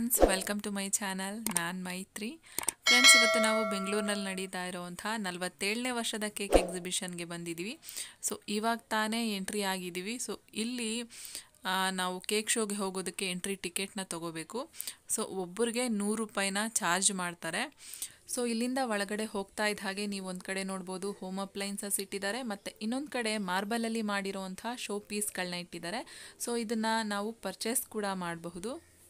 friends welcome to my channel ನಾನು Maithri friends ಇವತ್ತು ನಾವು ಬೆಂಗಳೂರಿನಲ್ಲಿ ನಡೀತಾ ಇರೋವಂಥ ನಲವತ್ತೇಳನೇ ವರ್ಷದ ಕೇಕ್ ಎಕ್ಸಿಬಿಷನ್ಗೆ ಬಂದಿದ್ದೀವಿ ಸೊ ಇವಾಗ ತಾನೇ ಎಂಟ್ರಿ ಆಗಿದ್ದೀವಿ ಸೊ ಇಲ್ಲಿ ಆ, ನಾವು ಕೇಕ್ ಶೋಗೆ ಹೋಗೋದಕ್ಕೆ ಎಂಟ್ರಿ ಟಿಕೆಟ್ನ ತಗೋಬೇಕು ಸೊ ಒಬ್ಬರಿಗೆ ನೂರು ರೂಪಾಯಿನ ಚಾರ್ಜ್ ಮಾಡ್ತಾರೆ ಸೊ ಇಲ್ಲಿಂದ ಒಳಗಡೆ ಹೋಗ್ತಾ ಇದ್ದ ಹಾಗೆ ನೀವು ಒಂದು ಕಡೆ ನೋಡ್ಬೋದು ಹೋಮ್ ಅಪ್ಲೈನ್ಸಸ್ ಇಟ್ಟಿದ್ದಾರೆ ಮತ್ತು ಇನ್ನೊಂದು ಕಡೆ ಮಾರ್ಬಲಲ್ಲಿ ಮಾಡಿರೋವಂಥ ಶೋ ಪೀಸ್ಗಳನ್ನ ಇಟ್ಟಿದ್ದಾರೆ ಸೊ ಇದನ್ನು ನಾವು ಪರ್ಚೇಸ್ ಕೂಡ ಮಾಡಬಹುದು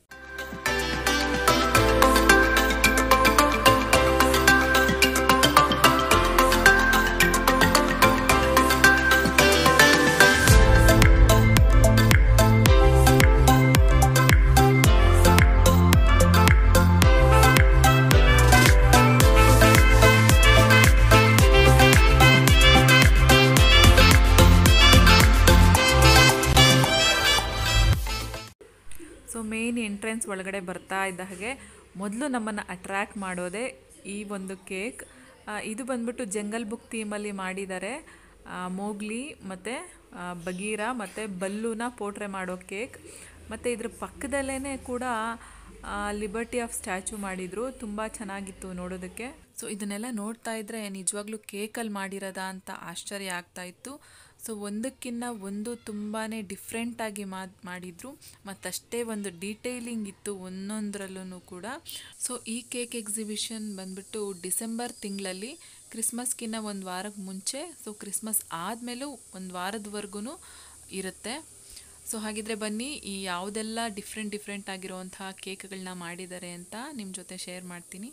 ಸೊ ಮೇನ್ ಎಂಟ್ರೆನ್ಸ್ ಒಳಗಡೆ ಬರ್ತಾ ಇದ್ದ ಹಾಗೆ ಮೊದಲು ನಮ್ಮನ್ನು ಅಟ್ರ್ಯಾಕ್ಟ್ ಮಾಡೋದೇ ಈ ಒಂದು ಕೇಕ್ ಆ, ಇದು ಬಂದ್ಬಿಟ್ಟು ಜಂಗಲ್ ಬುಕ್ ಥೀಮಲ್ಲಿ ಮಾಡಿದ್ದಾರೆ ಆ, ಮೋಗ್ಲಿ ಮತ್ತು ಬಗೀರಾ ಮತ್ತು ಬಲ್ಲೂನ ಪೋಟ್ರೆ ಮಾಡೋ ಕೇಕ್ ಮತ್ತು ಇದ್ರ ಪಕ್ಕದಲ್ಲೇ ಕೂಡ ಲಿಬರ್ಟಿ ಆಫ್ ಸ್ಟ್ಯಾಚು ಮಾಡಿದರು ತುಂಬ ಚೆನ್ನಾಗಿತ್ತು ನೋಡೋದಕ್ಕೆ ಸೊ ಇದನ್ನೆಲ್ಲ ನೋಡ್ತಾ ಇದ್ದರೆ ನಿಜವಾಗ್ಲೂ ಕೇಕಲ್ಲಿ ಮಾಡಿರೋದಾ ಅಂತ ಆಶ್ಚರ್ಯ ಆಗ್ತಾ ಇತ್ತು ಸೊ ಒಂದಕ್ಕಿಂತ ಒಂದು ತುಂಬಾ ಡಿಫ್ರೆಂಟಾಗಿ ಮಾಡ್ ಮಾಡಿದರು ಮತ್ತಷ್ಟೇ ಒಂದು ಡೀಟೇಲಿಂಗ್ ಇತ್ತು ಒಂದೊಂದರಲ್ಲೂ ಕೂಡ ಸೊ ಈ ಕೇಕ್ ಎಕ್ಸಿಬಿಷನ್ ಬಂದ್ಬಿಟ್ಟು ಡಿಸೆಂಬರ್ ತಿಂಗಳಲ್ಲಿ ಕ್ರಿಸ್ಮಸ್ಗಿನ್ನ ಒಂದು ವಾರಕ್ಕೆ ಮುಂಚೆ ಸೊ ಕ್ರಿಸ್ಮಸ್ ಆದಮೇಲೂ ಒಂದು ವಾರದವರೆಗೂ ಇರುತ್ತೆ ಸೊ ಹಾಗಿದ್ರೆ ಬನ್ನಿ ಈ ಯಾವುದೆಲ್ಲ ಡಿಫ್ರೆಂಟ್ ಡಿಫ್ರೆಂಟ್ ಆಗಿರುವಂತಹ ಕೇಕ್ಗಳನ್ನ ಮಾಡಿದ್ದಾರೆ ಅಂತ ನಿಮ್ಮ ಜೊತೆ ಶೇರ್ ಮಾಡ್ತೀನಿ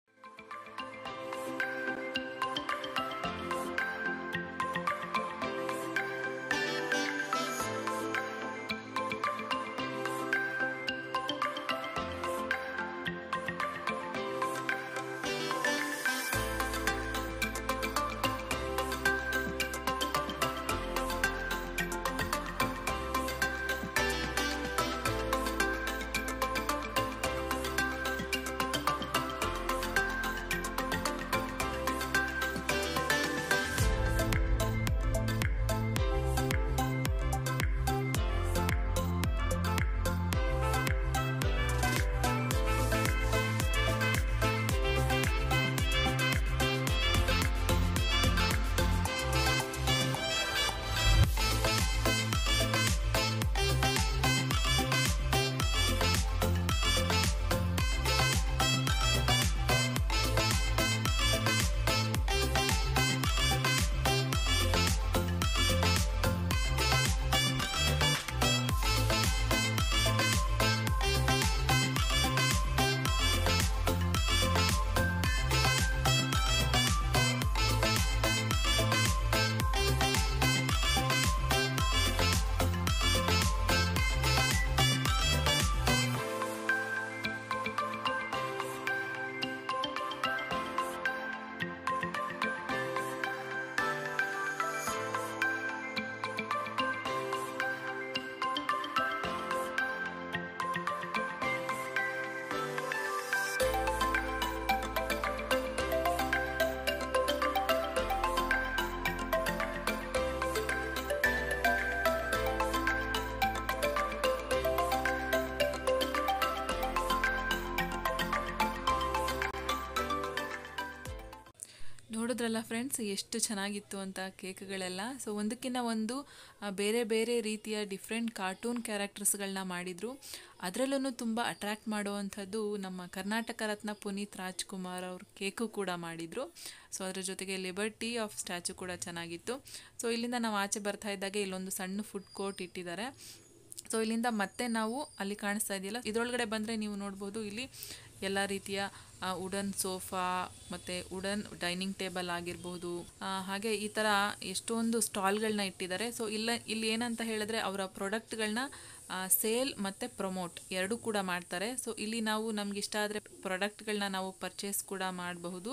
ನೋಡಿದ್ರಲ್ಲ ಫ್ರೆಂಡ್ಸ್ ಎಷ್ಟು ಚೆನ್ನಾಗಿತ್ತು ಅಂತ ಕೇಕ್ಗಳೆಲ್ಲ ಸೊ ಒಂದಕ್ಕಿಂತ ಒಂದು ಆ, ಬೇರೆ ಬೇರೆ ರೀತಿಯ ಡಿಫ್ರೆಂಟ್ ಕಾರ್ಟೂನ್ ಕ್ಯಾರೆಕ್ಟರ್ಸ್ಗಳನ್ನ ಮಾಡಿದರು ಅದರಲ್ಲೂ ತುಂಬ ಅಟ್ರ್ಯಾಕ್ಟ್ ಮಾಡುವಂಥದ್ದು ನಮ್ಮ ಕರ್ನಾಟಕ ರತ್ನ ಪುನೀತ್ ರಾಜ್ಕುಮಾರ್ ಅವ್ರ ಕೇಕು ಕೂಡ ಮಾಡಿದರು ಸೊ ಅದ್ರ ಜೊತೆಗೆ ಲಿಬರ್ಟಿ ಆಫ್ ಸ್ಟ್ಯಾಚು ಕೂಡ ಚೆನ್ನಾಗಿತ್ತು ಸೊ ಇಲ್ಲಿಂದ ನಾವು ಆಚೆ ಬರ್ತಾ ಇದ್ದಾಗ ಇಲ್ಲೊಂದು ಸಣ್ಣ ಫುಡ್ ಕೋರ್ಟ್ ಇಟ್ಟಿದ್ದಾರೆ ಸೊ ಇಲ್ಲಿಂದ ಮತ್ತೆ ನಾವು ಅಲ್ಲಿ ಕಾಣಿಸ್ತಾ ಇದೆಯಲ್ಲ ಇದರೊಳಗಡೆ ಬಂದರೆ ನೀವು ನೋಡ್ಬೋದು ಇಲ್ಲಿ ಎಲ್ಲ ರೀತಿಯ ವುಡನ್ ಸೋಫಾ ಮತ್ತು ವುಡನ್ ಡೈನಿಂಗ್ ಟೇಬಲ್ ಆಗಿರ್ಬೋದು ಆ, ಹಾಗೆ ಈ ಥರ ಎಷ್ಟೊಂದು ಸ್ಟಾಲ್ಗಳನ್ನ ಇಟ್ಟಿದ್ದಾರೆ ಸೊ ಇಲ್ಲ ಇಲ್ಲಿ ಏನಂತ ಹೇಳಿದ್ರೆ ಅವರ ಪ್ರಾಡಕ್ಟ್ಗಳನ್ನ ಸೇಲ್ ಮತ್ತು ಪ್ರಮೋಟ್ ಎರಡೂ ಕೂಡ ಮಾಡ್ತಾರೆ ಸೊ ಇಲ್ಲಿ ನಾವು ನಮ್ಗೆ ಇಷ್ಟ ಆದರೆ ಪ್ರಾಡಕ್ಟ್ಗಳನ್ನ ನಾವು ಪರ್ಚೇಸ್ ಕೂಡ ಮಾಡಬಹುದು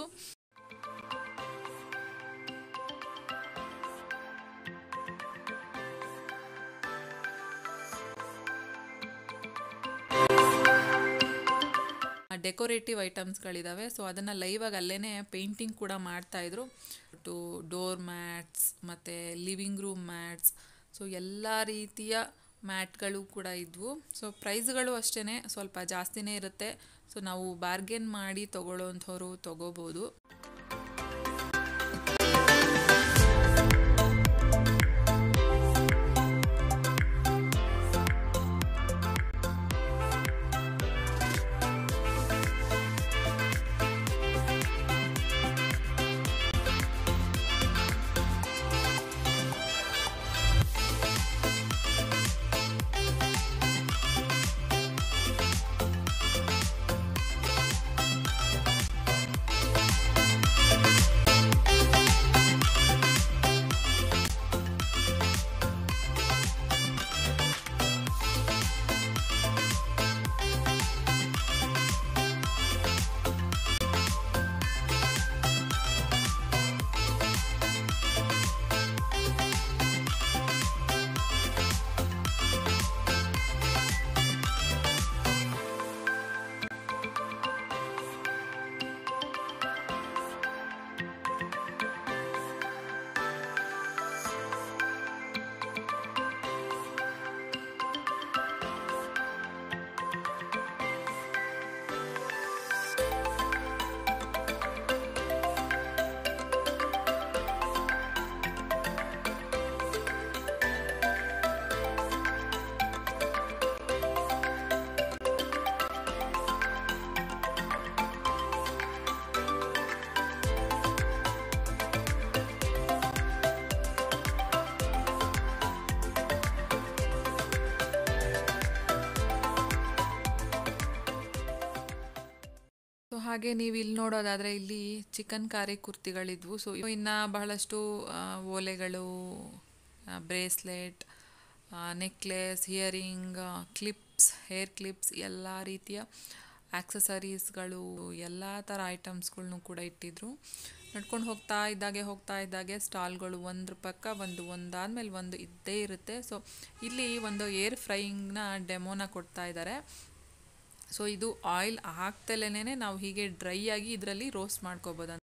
ಡೆಕೋರೇಟಿವ್ ಐಟಮ್ಸ್ಗಳಿದ್ದಾವೆ ಸೊ ಅದನ್ನು ಲೈವಾಗಿ ಅಲ್ಲೇ ಪೇಂಟಿಂಗ್ ಕೂಡ ಮಾಡ್ತಾಯಿದ್ರು ಟು ಡೋರ್ ಮ್ಯಾಟ್ಸ್ ಮತ್ತು ಲಿವಿಂಗ್ ರೂಮ್ ಮ್ಯಾಟ್ಸ್ ಸೊ ಎಲ್ಲ ರೀತಿಯ ಮ್ಯಾಟ್ಗಳು ಕೂಡ ಇದ್ವು ಸೊ ಪ್ರೈಸ್ಗಳು ಅಷ್ಟೇ ಸ್ವಲ್ಪ ಜಾಸ್ತಿನೇ ಇರುತ್ತೆ ಸೊ ನಾವು ಬಾರ್ಗೇನ್ ಮಾಡಿ ತೊಗೊಳ್ಳೋಂಥವ್ರು ತೊಗೋಬೋದು ಸೊ ಹಾಗೆ ನೀವು ಇಲ್ಲಿ ನೋಡೋದಾದರೆ ಇಲ್ಲಿ ಚಿಕನ್ ಕಾರಿ ಕುರ್ತಿಗಳಿದ್ವು ಸೊ ಇನ್ನು ಬಹಳಷ್ಟು ಆ, ಓಲೆಗಳು bracelet necklace earring clips hair clips ಎಲ್ಲ ರೀತಿಯ ಆಕ್ಸಸರೀಸ್ಗಳು ಎಲ್ಲ ಥರ ಐಟಮ್ಸ್ಗಳ್ನು ಕೂಡ ಇಟ್ಟಿದ್ರು ನಡ್ಕೊಂಡು ಹೋಗ್ತಾ ಇದ್ದಾಗೆ ಹೋಗ್ತಾ ಇದ್ದಾಗೆ ಸ್ಟಾಲ್ಗಳು ಒಂದ್ರ ಪಕ್ಕ ಒಂದು ಒಂದಾದ್ಮೇಲೆ ಒಂದು ಇದ್ದೇ ಇರುತ್ತೆ ಸೊ ಇಲ್ಲಿ ಒಂದು ಏರ್ ಫ್ರೈಯಿಂಗ್ನ ಡೆಮೋನ ಕೊಡ್ತಾ ಇದ್ದಾರೆ ಸೊ ಇದು ಆಯಿಲ್ ಹಾಕ್ತಲೇ ನಾವು ಹೀಗೆ ಡ್ರೈ ಆಗಿ ಇದರಲ್ಲಿ ರೋಸ್ಟ್ ಮಾಡ್ಕೋಬೋದು